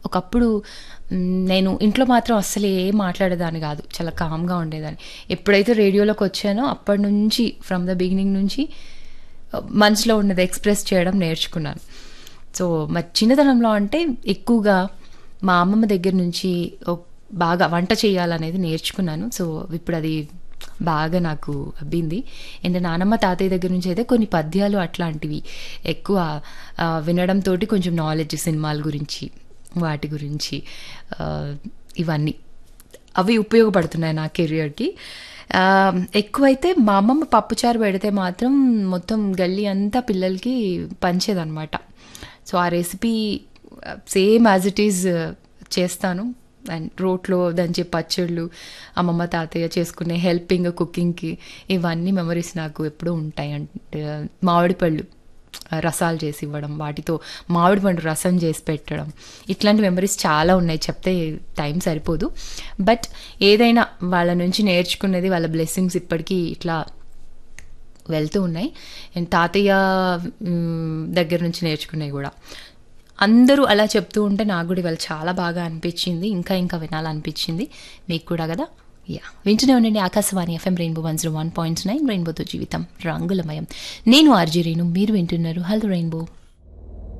ఒకప్పుడు మ్, నేను ఇంట్లో మాత్రం అస్సలు ఏం మాట్లాడేదాన్ని కాదు చాలా కామ్గా ఉండేదాన్ని ఎప్పుడైతే రేడియోలోకి వచ్చానో అప్పటి నుంచి ఫ్రమ్ ద బిగినింగ్ నుంచి మనసులో ఉన్నది ఎక్స్ప్రెస్ చేయడం నేర్చుకున్నాను సో మరి చిన్నతనంలో అంటే ఎక్కువగా మా అమ్మమ్మ దగ్గర నుంచి ఓ- బాగా వంట చేయాలనేది నేర్చుకున్నాను సో ఇప్పుడు అది బాగా నాకు అబ్బింది అండ్ నానమ్మ తాతయ్య దగ్గర నుంచి అయితే కొన్ని పద్యాలు అట్లాంటివి ఎక్కువ ఆ, వినడంతో కొంచెం నాలెడ్జ్ సినిమాల గురించి వాటి గురించి ఆ, ఇవన్నీ అవి ఉపయోగపడుతున్నాయి నా కెరియర్కి ఆ, ఎక్కువైతే మా అమ్మమ్మ పప్పుచారు పెడితే మాత్రం మొత్తం గల్లీ అంతా పిల్లలకి పంచేదన్నమాట సో ఆ recipe same as it is చేస్తాను అండ్ రోట్లో దంచే పచ్చళ్ళు అమ్మమ్మ తాతయ్య చేసుకునే హెల్పింగ్ కుకింగ్కి ఇవన్నీ మెమరీస్ నాకు ఎప్పుడూ ఉంటాయి అంటే మామిడి పళ్ళు రసాలు చేసి ఇవ్వడం వాటితో మామిడి పండు రసం చేసి పెట్టడం ఇట్లాంటి మెమరీస్ చాలా ఉన్నాయి చెప్తే టైం సరిపోదు బట్ ఏదైనా వాళ్ళ నుంచి నేర్చుకునేది వాళ్ళ బ్లెస్సింగ్స్ ఇప్పటికీ ఇట్లా వెళ్తూ ఉన్నాయి అండ్ తాతయ్య మ్, దగ్గర నుంచి నేర్చుకునేవి కూడా అందరూ అలా చెప్తూ ఉంటే నాకు కూడా ఇవాళ చాలా బాగా అనిపించింది ఇంకా ఇంకా వినాలనిపించింది మీకు కూడా కదా యా వింటూనే ఉండండి Akashvani FM rainbow one zero one point nine రెయిన్బోతో జీవితం రంగులమయం నేను ఆర్జీ రేణు మీరు వింటున్నారు హలో రెయిన్బో